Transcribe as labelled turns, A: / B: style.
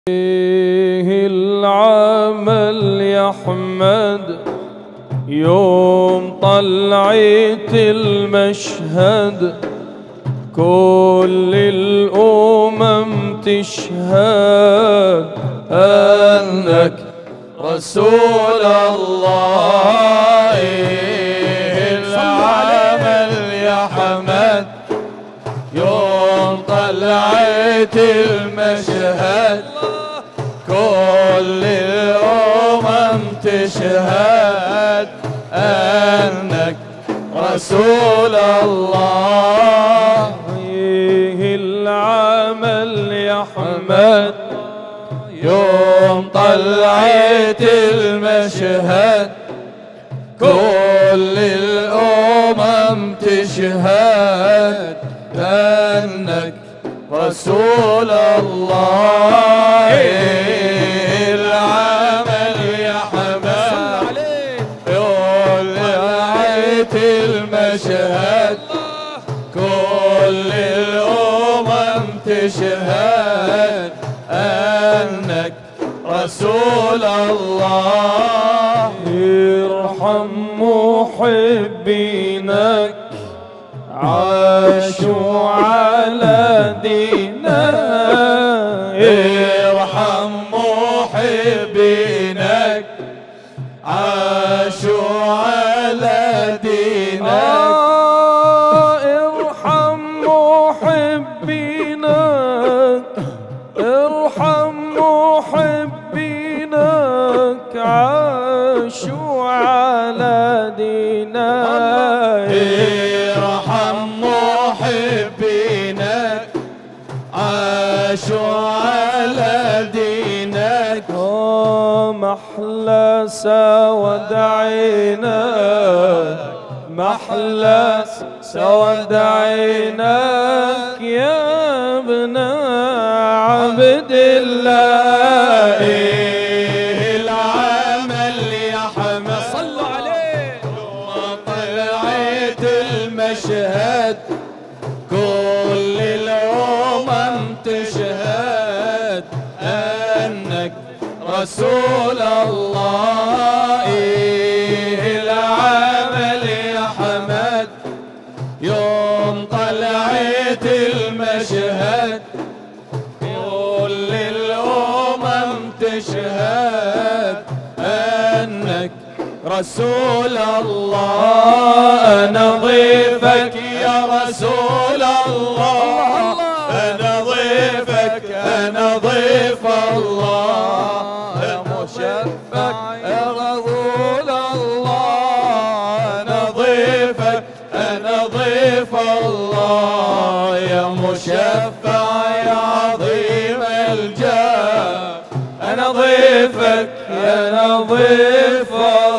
A: فيه العمل يحمد يوم طلعت المشهد كل الأمم تشهد أنك رسول الله العمل يا حمد يوم طلعت المشهد كل الأمم تشهد أنك رسول الله فيه العمل يا حمد يوم طلعت المشهد كل الأمم تشهد أنك رسول الله العمل يا حمد يوم طلعت المشهد كل الأمم تشهد أنك رسول الله ارحم محبينك عاشوا على دينك ارحم محبينك عاشوا على دينك ارحم محبينك ارحم محبينك عاشوا على دينك ارحم محبينك عاشوا على دينك محلى سود عينك محلى سود عينك يا ابن عبد الله العمل يا حمد صلوا عليه طلعت المشهد كل الأمم تشهد أنك رسول الله العمل يا حمد يوم طلعت المشهد كل الأمم تشهد أنك رسول الله أنا ضيفك يا رسول الله أنا ضيفك أنا ضيف الله يا مشفق يا رسول الله أنا ضيفك أنا ضيف الله يا مشفع يا عظيم الجاه أنا ضيفك أنا ضيف